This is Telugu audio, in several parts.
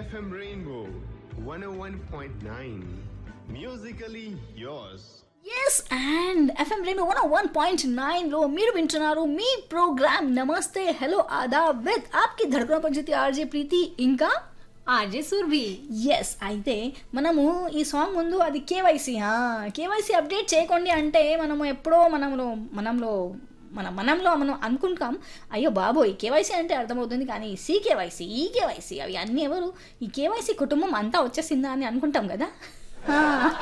FM Rainbow 101.9. Musically yours. S and FM రేమి వన్ వన్ పాయింట్ నైన్లో మీరు వింటున్నారు మీ ప్రోగ్రామ్ నమస్తే హలో ఆదా విత్ ఆప్కి ధడకన పంచాయతీ ఆర్జే ప్రీతి ఇంకా ఆర్జే సుర్భి ఎస్ అయితే మనము ఈ సాంగ్ ముందు అది కేవైసీ కేవైసీ అప్డేట్ చేయకండి అంటే మనము ఎప్పుడో మనంలో మనంలో మన మనంలో మనం అనుకుంటాం అయ్యో బాబోయ్ కేవైసీ అంటే అర్థమవుతుంది కానీ సి కేవైసీ ఈ కేవైసీ అవి అన్నీ ఎవరు ఈ కేవైసీ కుటుంబం అంతా వచ్చేసిందా అని అనుకుంటాం కదా ఆ.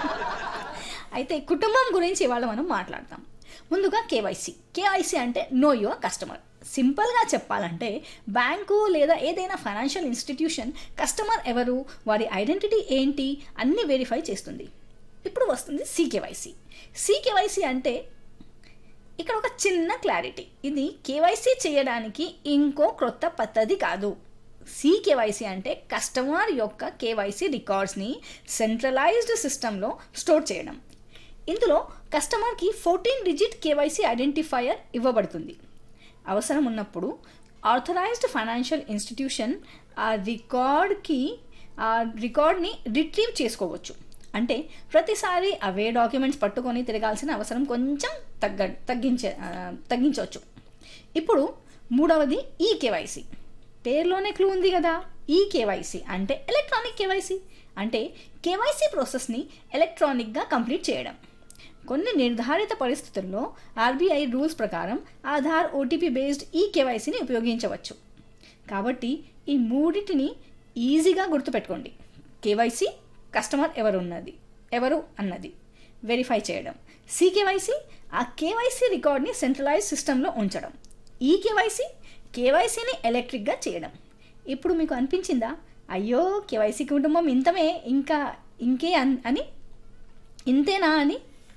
అయితే కుటుంబం గురించి ఇవాళ మనం మాట్లాడతాం ముందుగా కేవైసీ కేవైసీ అంటే నో యువర్ కస్టమర్ సింపుల్గా చెప్పాలంటే బ్యాంకు లేదా ఏదైనా ఫైనాన్షియల్ ఇన్స్టిట్యూషన్ కస్టమర్ ఎవరు వారి ఐడెంటిటీ ఏంటి అన్నీ వెరిఫై చేస్తుంది ఇప్పుడు వస్తుంది సీకేవైసీ సీకేవైసీ అంటే ఇక్కడ ఒక చిన్న క్లారిటీ ఇది కేవైసీ చేయడానికి ఇంకో క్రొత్త పద్ధతి కాదు కేవైసీ అంటే కస్టమర్ యొక్క కేవైసీ రికార్డ్స్ని సెంట్రలైజ్డ్ సిస్టంలో స్టోర్ చేయడం ఇందులో కస్టమర్కి ఫోర్టీన్ డిజిట్ కేవైసీ ఐడెంటిఫైయర్ ఇవ్వబడుతుంది అవసరం ఉన్నప్పుడు ఆథరైజ్డ్ ఫైనాన్షియల్ ఇన్స్టిట్యూషన్ ఆ రికార్డ్కి ఆ రికార్డ్ని రిట్రీవ్ చేసుకోవచ్చు అంటే ప్రతిసారి అవే డాక్యుమెంట్స్ పట్టుకొని తిరగాల్సిన అవసరం కొంచెం తగ్గ తగ్గించే ఆ, తగ్గించవచ్చు ఇప్పుడు మూడవది ఈ కేవైసీ పేరులోనే క్లూ ఉంది కదా ఈ కేవైసీ అంటే ఎలక్ట్రానిక్ కేవైసీ అంటే కేవైసీ ప్రాసెస్ని ఎలక్ట్రానిక్గా కంప్లీట్ చేయడం కొన్ని నిర్ధారిత పరిస్థితుల్లో ఆర్బీఐ రూల్స్ ప్రకారం ఆధార్ ఓటీపీ బేస్డ్ ఈ కేవైసీని ఉపయోగించవచ్చు కాబట్టి ఈ మూడింటిని ఈజీగా గుర్తుపెట్టుకోండి కేవైసీ కస్టమర్ ఎవరు ఉన్నది ఎవరు అన్నది వెరిఫై చేయడం కేవైసీ ఆ కేవైసీ రికార్డ్ని సెంట్రలైజ్ సిస్టంలో ఉంచడం ఈ కేవైసీ కేవైసీని ఎలక్ట్రిక్గా చేయడం ఇప్పుడు మీకు అనిపించిందా అయ్యో కేవైసీ కుటుంబం ఇంతమే ఇంకా ఇంకే అన్ అని ఇంతేనా అని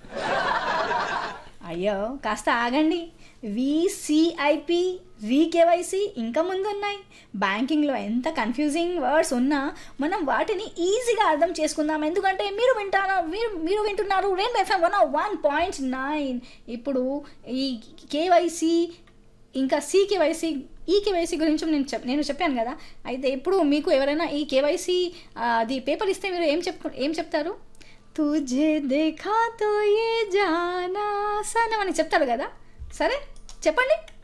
అయ్యో కాస్త ఆగండి విసిఐపి కేవైసీ ఇంకా ముందు ఉన్నాయి బ్యాంకింగ్లో ఎంత కన్ఫ్యూజింగ్ వర్డ్స్ ఉన్నా మనం వాటిని ఈజీగా అర్థం చేసుకుందాం ఎందుకంటే మీరు వింటారా మీరు మీరు వింటున్నారు rain FM one one point nine ఇప్పుడు ఈ కేవైసీ ఇంకా సి కేవైసీ ఈ కేవైసీ గురించి నేను చెప్ నేను చెప్పాను కదా అయితే ఇప్పుడు మీకు ఎవరైనా ఈ కేవైసీ అది పేపర్ ఇస్తే మీరు ఏం చెప్ ఏం చెప్తారు తుజే దేఖా తో ఏ జానా సనం అని చెప్తారు కదా సరే చెప్పండి